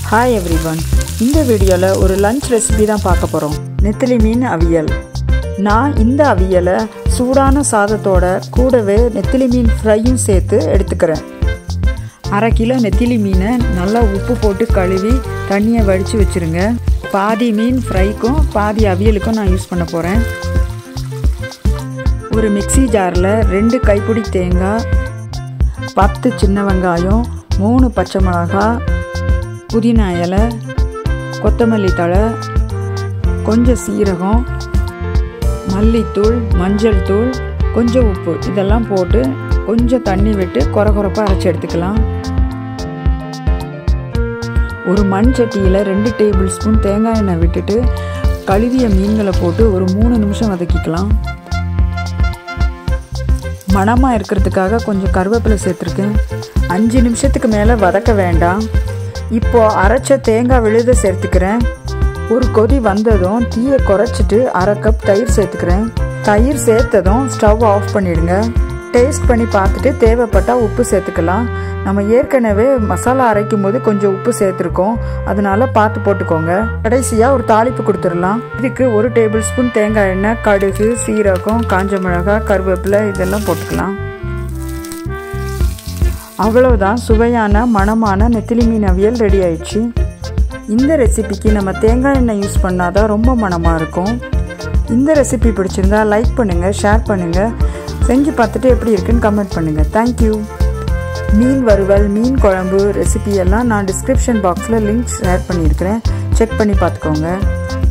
hi everyone இந்த வீடியோவில் ஒரு லஞ்ச் ரெசிபி தான் பார்க்க போகிறோம் நெத்திலி மீன் அவியல் நான் இந்த அவியலை சூடான சாதத்தோட கூடவே நெத்திலி மீன் ஃப்ரையும் சேர்த்து எடுத்துக்கிறேன் அரை கிலோ நெத்திலி மீனை நல்லா உப்பு போட்டு கழுவி தண்ணியை வடித்து வச்சுருங்க பாதி மீன் ஃப்ரைக்கும் பாதி அவியலுக்கும் நான் யூஸ் பண்ண போகிறேன் ஒரு மிக்சி ஜாரில் ரெண்டு கைப்பிடி தேங்காய் பத்து சின்ன வெங்காயம் மூணு பச்சை மிளகாய் புதினா இலை கொத்தமல்லி தழை கொஞ்சம் சீரகம் மல்லித்தூள் மஞ்சள் தூள் கொஞ்சம் உப்பு இதெல்லாம் போட்டு கொஞ்சம் தண்ணி விட்டு குறை குறைப்பாக அரைச்சி எடுத்துக்கலாம் ஒரு மண் சட்டியில் ரெண்டு டேபிள் ஸ்பூன் தேங்காய் எண்ணெய் விட்டுட்டு கழுவிய மீன்களை போட்டு ஒரு மூணு நிமிஷம் வதக்கிக்கலாம் மணமாக இருக்கிறதுக்காக கொஞ்சம் கருவேப்பிலை சேர்த்துருக்கேன் அஞ்சு நிமிஷத்துக்கு மேலே வதக்க வேண்டாம் இப்போது அரைச்ச தேங்காய் விழுத சேர்த்துக்கிறேன் ஒரு கொதி வந்ததும் தீயை குறைச்சிட்டு அரை கப் தயிர் சேர்த்துக்கிறேன் தயிர் சேர்த்ததும் ஸ்டவ் ஆஃப் பண்ணிடுங்க டேஸ்ட் பண்ணி பார்த்துட்டு தேவைப்பட்டால் உப்பு சேர்த்துக்கலாம் நம்ம ஏற்கனவே மசாலா அரைக்கும் போது கொஞ்சம் உப்பு சேர்த்துருக்கோம் அதனால பார்த்து போட்டுக்கோங்க கடைசியாக ஒரு தாளிப்பு கொடுத்துடலாம் இதுக்கு ஒரு டேபிள் ஸ்பூன் தேங்காய் எண்ணெய் கடுகு சீரகம் காஞ்ச மிளகாய் கருவேப்பிலை இதெல்லாம் போட்டுக்கலாம் அவ்வளவுதான் சுவையான மணமான நெத்திலி மீன் அவியல் ரெடி ஆயிடுச்சு இந்த ரெசிபிக்கு நம்ம தேங்காய் எண்ணெய் யூஸ் பண்ணாதான் ரொம்ப மணமாக இருக்கும் இந்த ரெசிபி பிடிச்சிருந்தா லைக் பண்ணுங்கள் ஷேர் பண்ணுங்கள் செஞ்சு பார்த்துட்டு எப்படி இருக்குன்னு கமெண்ட் பண்ணுங்கள் தேங்க்யூ மீன் வறுவல் மீன் குழம்பு ரெசிபி எல்லாம் நான் டிஸ்கிரிப்ஷன் பாக்ஸில் லிங்க் ஷேர் பண்ணியிருக்கிறேன் செக் பண்ணி பார்த்துக்கோங்க